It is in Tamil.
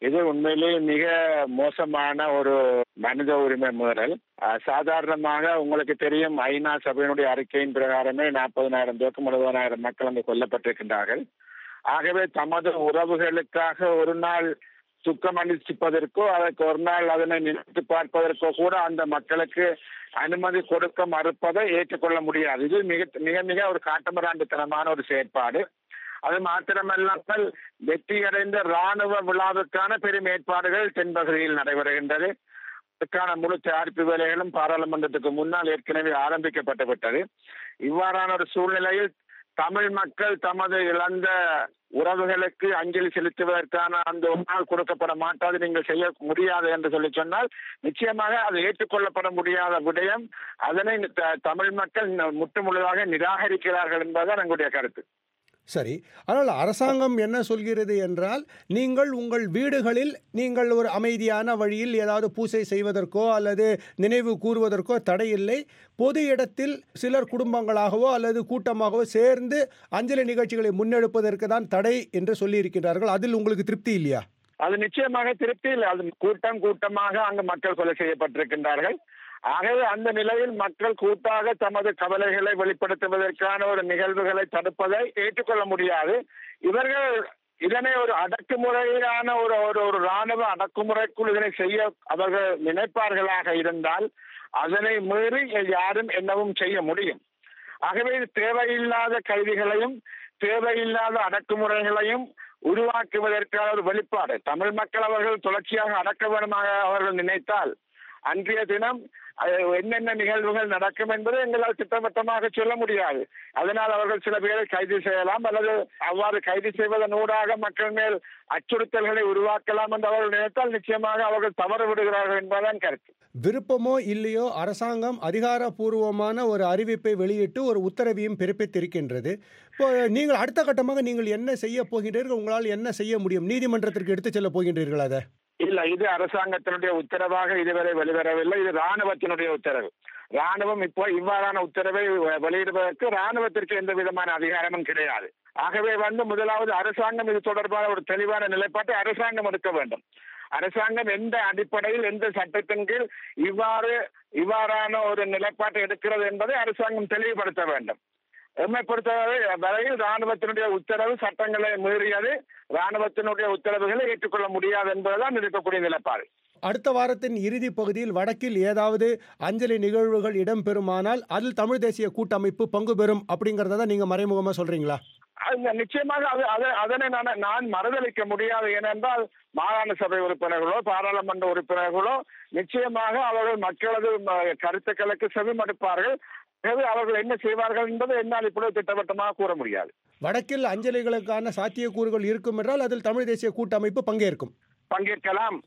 இது உண்மையிலேயே மிக மோசமான ஒரு மனித உரிமை மீறல் அஹ், சாதாரணமாக உங்களுக்கு தெரியும் ஐநா சபையினுடைய அறிக்கையின் பிரகாரமே நாற்பதனாயிரம் பேருக்கும் எழுபதனாயிரம் மக்கள் அங்கு கொல்லப்பட்டிருக்கின்றார்கள் ஆகவே தமது உறவுகளுக்காக ஒரு நாள் துக்கம் அனுஷ்டிப்பதற்கோ அதற்கு ஒரு நாள் அதனை நினைத்து பார்ப்பதற்கோ கூட அந்த மக்களுக்கு அனுமதி கொடுக்க மறுப்பதை ஏற்றுக்கொள்ள முடியாது இது மிக மிக மிக ஒரு காட்டமராண்டுத்தனமான ஒரு செயற்பாடு அது மாத்திரமல்லாமல் வெற்றியடைந்த ராணுவ விழாவுக்கான பெரும் ஏற்பாடுகள் தென்பகுதியில் நடைபெறுகின்றது அதற்கான முழு தயாரிப்பு வேலைகளும் பாராளுமன்றத்துக்கு முன்னால் ஏற்கனவே ஆரம்பிக்கப்பட்டு விட்டது இவ்வாறான ஒரு சூழ்நிலையில் தமிழ் மக்கள் தமது இழந்த உறவுகளுக்கு அஞ்சலி செலுத்துவதற்கான அந்த ஒரு நாள் கொடுக்கப்பட மாட்டாது நீங்கள் செய்ய முடியாது என்று சொல்லி சொன்னால் நிச்சயமாக அது ஏற்றுக்கொள்ளப்பட முடியாத விடயம் அதனை த- தமிழ் மக்கள் முற்று முழுதாக நிராகரிக்கிறார்கள் என்பதுதான் எங்களுடைய கருத்து சரி ஆனால் அரசாங்கம் என்ன சொல்கிறது என்றால் நீங்கள் உங்கள் வீடுகளில் நீங்கள் ஒரு அமைதியான வழியில் ஏதாவது பூசை செய்வதற்கோ அல்லது நினைவு கூறுவதற்கோ தடையில்லை பொது இடத்தில் சிலர் குடும்பங்களாகவோ அல்லது கூட்டமாகவோ சேர்ந்து அஞ்சலி நிகழ்ச்சிகளை முன்னெடுப்பதற்கு தான் தடை என்று சொல்லியிருக்கிறார்கள் அதில் உங்களுக்கு திருப்தி இல்லையா அது நிச்சயமாக திருப்தி இல்லை அது கூட்டம் கூட்டமாக அங்கு மக்கள் கொலை செய்யப்பட்டிருக்கின்றார்கள் ஆகவே அந்த நிலையில் மக்கள் கூட்டாக தமது கவலைகளை வெளிப்படுத்துவதற்கான ஒரு நிகழ்வுகளை தடுப்பதை ஏற்றுக்கொள்ள முடியாது இவர்கள் இதனை ஒரு அடக்குமுறையான ஒரு ஒரு ஒரு ராணுவ அடக்குமுறைக்குள் இதனை செய்ய அவர்கள் நினைப்பார்களாக இருந்தால் அதனை மீறி யாரும் என்னவும் செய்ய முடியும் ஆகவே இது தேவையில்லாத கைதிகளையும் தேவையில்லாத அடக்குமுறைகளையும் உருவாக்குவதற்கான ஒரு வெளிப்பாடு தமிழ் மக்கள் அவர்கள் தொடர்ச்சியாக அடக்க வேண்டுமாக அவர்கள் நினைத்தால் அன்றைய தினம் அஹ், என்னென்ன நிகழ்வுகள் நடக்கும் என்பதை எங்களால் திட்டவட்டமாக சொல்ல முடியாது அதனால் அவர்கள் சில பேரை கைது செய்யலாம் அல்லது அவ்வாறு கைது செய்வதன் ஊடாக மக்கள் மேல் அச்சுறுத்தல்களை உருவாக்கலாம் என்று அவர்கள் நினைத்தால் நிச்சயமாக அவர்கள் தவறு விடுகிறார்கள் என்பதுதான் கருத்து விருப்பமோ இல்லையோ அரசாங்கம் அதிகாரப்பூர்வமான ஒரு அறிவிப்பை வெளியிட்டு ஒரு உத்தரவையும் பிறப்பித்திருக்கின்றது இப்போ நீங்கள் அடுத்த கட்டமாக நீங்கள் என்ன செய்ய போகின்றீர்கள் உங்களால் என்ன செய்ய முடியும் நீதிமன்றத்திற்கு எடுத்துச் செல்ல போகின்றீர்கள் அதை இல்ல இது அரசாங்கத்தினுடைய உத்தரவாக இதுவரை வெளிவரவில்லை இது ராணுவத்தினுடைய உத்தரவு ராணுவம் இப்போ இவ்வாறான உத்தரவை வெ- வெளியிடுவதற்கு ராணுவத்திற்கு எந்த விதமான அதிகாரமும் கிடையாது ஆகவே வந்து முதலாவது அரசாங்கம் இது தொடர்பான ஒரு தெளிவான நிலைப்பாட்டை அரசாங்கம் எடுக்க வேண்டும் அரசாங்கம் எந்த அடிப்படையில் எந்த சட்டத்தின் கீழ் இவ்வாறு இவ்வாறான ஒரு நிலைப்பாட்டை எடுக்கிறது என்பதை அரசாங்கம் தெளிவுபடுத்த வேண்டும் எம்மை பொறுத்தவரை வரையில் ராணுவத்தினுடைய உத்தரவு சட்டங்களை மீறியது ராணுவத்தினுடைய உத்தரவுகளை ஏற்றுக்கொள்ள முடியாது என்பதுதான் இருக்கக்கூடிய நிலைப்பாடு அடுத்த வாரத்தின் இறுதி பகுதியில் வடக்கில் ஏதாவது அஞ்சலி நிகழ்வுகள் இடம்பெறுமானால் அதில் தமிழ் தேசிய கூட்டமைப்பு பங்கு பெறும் அப்படிங்கிறத தான் நீங்கள் மறைமுகமாக சொல்கிறீங்களா அது நிச்சயமாக அது அது- அதனை நான் நான் மறுதளிக்க முடியாது ஏனென்றால் மாகாண சபை உறுப்பினர்களோ பாராளுமன்ற உறுப்பினர்களோ நிச்சயமாக அவர்கள் மக்களது ம- கருத்துக்களுக்கு செவிமடுப்பார்கள் எனவே அவர்கள் என்ன செய்வார்கள் என்பது என்னால் இப்பொழுது திட்டவட்டமாக கூற முடியாது வடக்கில் அஞ்சலிகளுக்கான சாத்தியக்கூறுகள் இருக்கும் என்றால் அதில் தமிழ் தேசிய கூட்டமைப்பு பங்கேற்கும் பங்கேற்கலாம்